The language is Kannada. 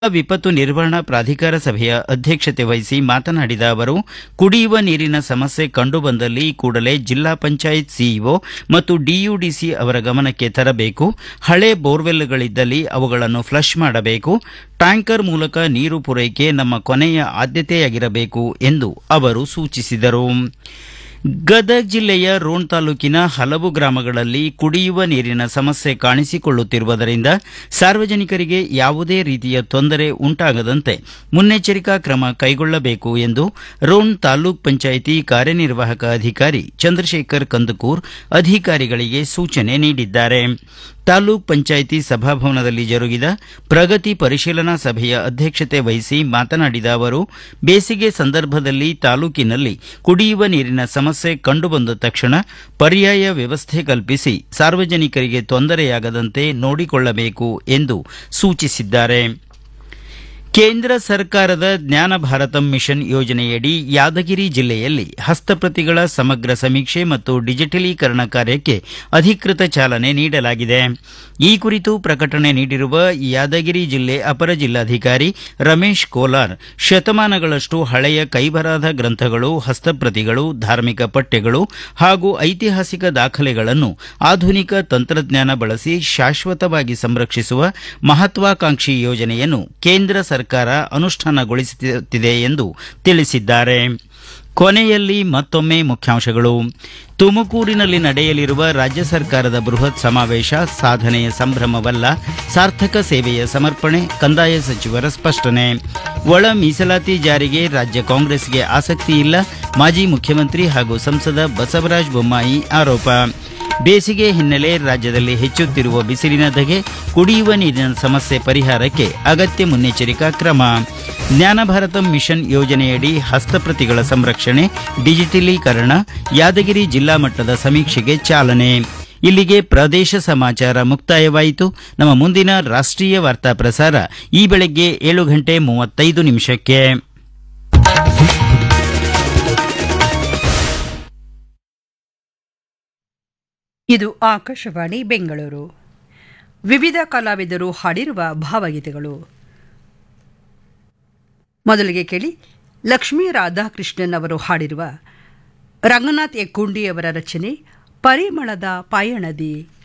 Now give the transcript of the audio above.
ವಿಪತ್ತು ನಿರ್ವಹಣಾ ಪ್ರಾಧಿಕಾರ ಸಭೆಯ ಅಧ್ಯಕ್ಷತೆ ವಹಿಸಿ ಮಾತನಾಡಿದ ಅವರು ಕುಡಿಯುವ ನೀರಿನ ಸಮಸ್ಯೆ ಕಂಡುಬಂದಲ್ಲಿ ಕೂಡಲೇ ಜಿಲ್ಲಾ ಪಂಚಾಯತ್ ಸಿಇಒ ಮತ್ತು ಡಿಯುಡಿಸಿ ಅವರ ಗಮನಕ್ಕೆ ತರಬೇಕು ಹಳೆ ಬೋರ್ವೆಲ್ಗಳಿದ್ದಲ್ಲಿ ಅವುಗಳನ್ನು ಫ್ಲಶ್ ಮಾಡಬೇಕು ಟ್ಯಾಂಕರ್ ಮೂಲಕ ನೀರು ಪೂರೈಕೆ ನಮ್ಮ ಕೊನೆಯ ಆದ್ಯತೆಯಾಗಿರಬೇಕು ಎಂದು ಅವರು ಸೂಚಿಸಿದರು ಗದಗ ಜಿಲ್ಲೆಯ ರೋಣ ತಾಲೂಕಿನ ಹಲವು ಗ್ರಾಮಗಳಲ್ಲಿ ಕುಡಿಯುವ ನೀರಿನ ಸಮಸ್ಯೆ ಕಾಣಿಸಿಕೊಳ್ಳುತ್ತಿರುವುದರಿಂದ ಸಾರ್ವಜನಿಕರಿಗೆ ಯಾವುದೇ ರೀತಿಯ ತೊಂದರೆ ಉಂಟಾಗದಂತೆ ಮುನ್ನೆಚ್ಚರಿಕಾ ಕ್ರಮ ಕೈಗೊಳ್ಳಬೇಕು ಎಂದು ರೋಣ ತಾಲೂಕ್ ಪಂಚಾಯಿತಿ ಕಾರ್ಯನಿರ್ವಾಹಕ ಅಧಿಕಾರಿ ಚಂದ್ರಶೇಖರ್ ಕಂದಕೂರ್ ಅಧಿಕಾರಿಗಳಿಗೆ ಸೂಚನೆ ನೀಡಿದ್ದಾರೆ ತಾಲೂಕ್ ಪಂಚಾಯಿತಿ ಸಭಾಭವನದಲ್ಲಿ ಜರುಗಿದ ಪ್ರಗತಿ ಪರಿಶೀಲನಾ ಸಭೆಯ ಅಧ್ಯಕ್ಷತೆ ವಹಿಸಿ ಮಾತನಾಡಿದ ಅವರು ಬೇಸಿಗೆ ಸಂದರ್ಭದಲ್ಲಿ ತಾಲೂಕಿನಲ್ಲಿ ಕುಡಿಯುವ ನೀರಿನ ಸಮಸ್ಯೆ ಕಂಡುಬಂದ ತಕ್ಷಣ ಪರ್ಯಾಯ ವ್ಯವಸ್ಥೆ ಕಲ್ಪಿಸಿ ಸಾರ್ವಜನಿಕರಿಗೆ ತೊಂದರೆಯಾಗದಂತೆ ನೋಡಿಕೊಳ್ಳಬೇಕು ಎಂದು ಸೂಚಿಸಿದ್ದಾರೆ ಕೇಂದ್ರ ಸರ್ಕಾರದ ಜ್ಞಾನ ಭಾರತಂ ಮಿಷನ್ ಯೋಜನೆಯಡಿ ಯಾದಗಿರಿ ಜಿಲ್ಲೆಯಲ್ಲಿ ಹಸ್ತಪ್ರತಿಗಳ ಸಮಗ್ರ ಸಮೀಕ್ಷೆ ಮತ್ತು ಡಿಜಿಟಲೀಕರಣ ಕಾರ್ಯಕ್ಕೆ ಅಧಿಕೃತ ಚಾಲನೆ ನೀಡಲಾಗಿದೆ ಈ ಕುರಿತು ಪ್ರಕಟಣೆ ನೀಡಿರುವ ಯಾದಗಿರಿ ಜಿಲ್ಲೆ ಅಪರ ಜಿಲ್ಲಾಧಿಕಾರಿ ರಮೇಶ್ ಕೋಲಾರ್ ಶತಮಾನಗಳಷ್ಟು ಹಳೆಯ ಕೈಬರಹದ ಗ್ರಂಥಗಳು ಹಸ್ತಪ್ರತಿಗಳು ಧಾರ್ಮಿಕ ಪಠ್ಯಗಳು ಹಾಗೂ ಐತಿಹಾಸಿಕ ದಾಖಲೆಗಳನ್ನು ಆಧುನಿಕ ತಂತ್ರಜ್ಞಾನ ಬಳಸಿ ಶಾಶ್ವತವಾಗಿ ಸಂರಕ್ಷಿಸುವ ಮಹತ್ವಾಕಾಂಕ್ಷಿ ಯೋಜನೆಯನ್ನು ಕೇಂದ್ರ ಸರ್ಕಾರ ಅನುಷ್ಠಾನಗೊಳಿಸುತ್ತಿದೆ ಎಂದು ತಿಳಿಸಿದ್ದಾರೆ ಕೊನೆಯಲ್ಲಿ ಮತ್ತೊಮ್ಮೆ ಮುಖ್ಯಾಂಶಗಳು ತುಮಕೂರಿನಲ್ಲಿ ನಡೆಯಲಿರುವ ರಾಜ್ಯ ಸರ್ಕಾರದ ಬೃಹತ್ ಸಮಾವೇಶ ಸಾಧನೆಯ ಸಂಭ್ರಮವಲ್ಲ ಸಾರ್ಥಕ ಸೇವೆಯ ಸಮರ್ಪಣೆ ಕಂದಾಯ ಸಚಿವರ ಸ್ಪಷ್ಟನೆ ಒಳ ಮೀಸಲಾತಿ ಜಾರಿಗೆ ರಾಜ್ಯ ಕಾಂಗ್ರೆಸ್ಗೆ ಆಸಕ್ತಿ ಇಲ್ಲ ಮಾಜಿ ಮುಖ್ಯಮಂತ್ರಿ ಹಾಗೂ ಸಂಸದ ಬಸವರಾಜ ಬೊಮ್ಮಾಯಿ ಆರೋಪ ಬೇಸಿಗೆ ಹಿನ್ನೆಲೆ ರಾಜ್ಯದಲ್ಲಿ ಹೆಚ್ಚುತ್ತಿರುವ ಬಿಸಿಲಿನ ಧಗೆ ಕುಡಿಯುವ ನೀರಿನ ಸಮಸ್ಯೆ ಪರಿಹಾರಕ್ಕೆ ಅಗತ್ಯ ಮುನ್ನೆಚ್ಚರಿಕಾ ಕ್ರಮ ಜ್ಞಾನ ಭಾರತಂ ಮಿಷನ್ ಯೋಜನೆಯಡಿ ಹಸ್ತಪ್ರತಿಗಳ ಸಂರಕ್ಷಣೆ ಡಿಜಿಟಲೀಕರಣ ಯಾದಗಿರಿ ಜಿಲ್ಲಾ ಮಟ್ಟದ ಸಮೀಕ್ಷೆಗೆ ಚಾಲನೆ ಇಲ್ಲಿಗೆ ಪ್ರದೇಶ ಸಮಾಚಾರ ಮುಕ್ತಾಯವಾಯಿತು ನಮ್ಮ ಮುಂದಿನ ರಾಷ್ಟ್ರೀಯ ವಾರ್ತಾ ಪ್ರಸಾರ ಈ ಬೆಳಗ್ಗೆ ಏಳು ಗಂಟೆ ಮೂವತ್ತೈದು ನಿಮಿಷಕ್ಕೆ ಇದು ಆಕಾಶವಾಣಿ ಬೆಂಗಳೂರು ವಿವಿಧ ಕಲಾವಿದರು ಹಾಡಿರುವ ಭಾವಗೀತೆಗಳು ಮೊದಲಿಗೆ ಕೇಳಿ ಲಕ್ಷ್ಮೀ ರಾಧಾಕೃಷ್ಣನ್ ಅವರು ಹಾಡಿರುವ ರಂಗನಾಥ್ ಎಕ್ಕುಂಡಿ ಅವರ ರಚನೆ ಪರಿಮಳದ ಪಾಯಣದಿ